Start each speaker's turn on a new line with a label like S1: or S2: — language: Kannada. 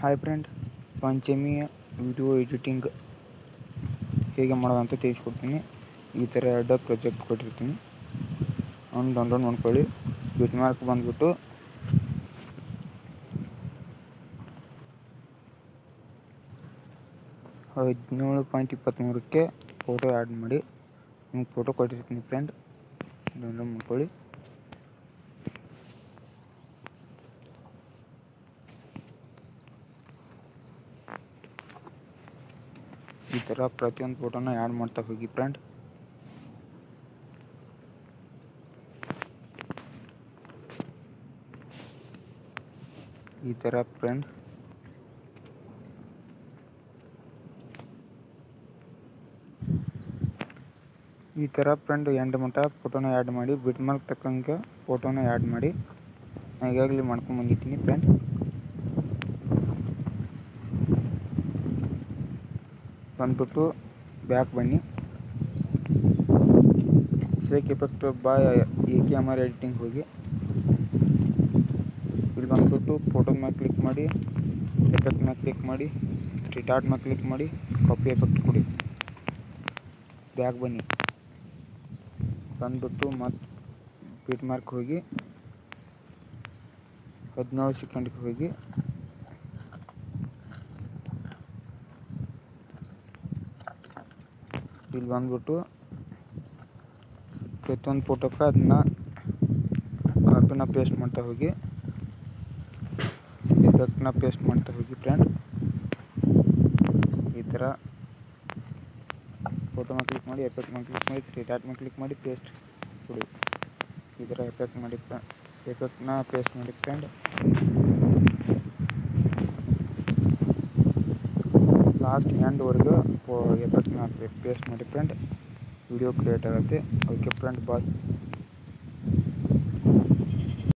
S1: ಹಾಯ್ ಫ್ರೆಂಡ್ ಪಂಚಮಿಯ ವಿಡಿಯೋ ಎಡಿಟಿಂಗ್ ಹೇಗೆ ಮಾಡೋದಂತ ತಿಳಿಸ್ಕೊಡ್ತೀನಿ ಈ ಥರ ಎರಡು ಪ್ರಾಜೆಕ್ಟ್ ಕೊಟ್ಟಿರ್ತೀನಿ ಅವ್ನು ಡೌನ್ಲೋಡ್ ಮಾಡ್ಕೊಳ್ಳಿ ಬಿಟ್ ಮಾರ್ಕ್ ಬಂದ್ಬಿಟ್ಟು ಹದಿನೇಳು ಪಾಯಿಂಟ್ ಇಪ್ಪತ್ತ್ಮೂರಕ್ಕೆ ಫೋಟೋ ಆ್ಯಡ್ ಮಾಡಿ ನಿಮ್ಗೆ ಫೋಟೋ ಕೊಟ್ಟಿರ್ತೀನಿ ಫ್ರೆಂಡ್ ಡೌನ್ಲೋಡ್ ಮಾಡ್ಕೊಳ್ಳಿ ಈ ಥರ ಪ್ರತಿಯೊಂದು ಫೋಟೋನ ಆ್ಯಡ್ ಮಾಡ್ತಾ ಹೋಗಿ ಫ್ರೆಂಡ್ ಈ ಥರ ಫ್ರೆಂಡ್ ಈ ಥರ ಫ್ರೆಂಡ್ ಎಂಡ್ ಮಟ್ಟ ಫೋಟೋನ ಆ್ಯಡ್ ಮಾಡಿ ಬಿಟ್ ಮಾರ್ಕ್ ತಕ್ಕಂಗೆ ಫೋಟೋನ ಆ್ಯಡ್ ಮಾಡಿ ನಾನು ಈಗಾಗಲೇ ಮಾಡ್ಕೊಂಡು ಬಂದಿದ್ದೀನಿ ಫ್ರೆಂಡ್ ಬಂದ್ಬಿಟ್ಟು ಬ್ಯಾಕ್ ಬನ್ನಿ ಸೇಕ್ ಎಫೆಕ್ಟ್ ಬಾ ಎ ಕ್ಯಾಮರಾ ಎಡಿಟಿಂಗ್ ಹೋಗಿ ಇಲ್ಲಿ ಬಂದ್ಬಿಟ್ಟು ಫೋಟೋದ ಮೇಲೆ ಕ್ಲಿಕ್ ಮಾಡಿ ಎಫೆಕ್ಟ್ ಮೇಲೆ ಕ್ಲಿಕ್ ಮಾಡಿ ರಿಟಾರ್ಟ್ ಮೇಲೆ ಕ್ಲಿಕ್ ಮಾಡಿ ಕಾಪಿ ಎಫೆಕ್ಟ್ ಕೊಡಿ ಬ್ಯಾಕ್ ಬನ್ನಿ ಬಂದ್ಬಿಟ್ಟು ಮತ್ತು ಬಿಟ್ ಮಾರ್ಕ್ ಹೋಗಿ ಹದಿನೇಳು ಸೆಕೆಂಡ್ಗೆ ಹೋಗಿ ಇಲ್ಲಿ ಬಂದ್ಬಿಟ್ಟು ಪ್ರತಿಯೊಂದು ಫೋಟೋಕ್ಕೆ ಅದನ್ನ ಕಾಪಿನ ಪೇಸ್ಟ್ ಮಾಡ್ತಾ ಹೋಗಿ ಎಫೆಕ್ಟ್ನ ಪೇಸ್ಟ್ ಮಾಡ್ತಾ ಹೋಗಿ ಫ್ರೆಂಡ್ ಈ ಥರ ಫೋಟೋ ಮೇಲೆ ಕ್ಲಿಕ್ ಮಾಡಿ ಎಫೆಕ್ಟ್ ಮೇಲೆ ಕ್ಲಿಕ್ ಮಾಡಿ ರಿಟಾರ್ಟ್ ಮೇಲೆ ಕ್ಲಿಕ್ ಮಾಡಿ ಪೇಸ್ಟ್ ಕೊಡಿ ಈ ಥರ ಎಫೆಕ್ಟ್ ಮಾಡಿ ಎಫೆಕ್ಟ್ನ ಪೇಸ್ಟ್ ಮಾಡಿ ಫ್ರೆಂಡ್ ಲಾಸ್ಟ್ ಎಂಡ್ವರೆಗೂ ಎಫೆಕ್ಟ್ನ ಪೇಸ್ಟ್ ಮಾಡಿ ಫ್ರೆಂಡ್ ವಿಡಿಯೋ ಕ್ರಿಯೇಟ್ ಆಗುತ್ತೆ ಓಕೆ ಫ್ರೆಂಡ್ ಬಾಯ್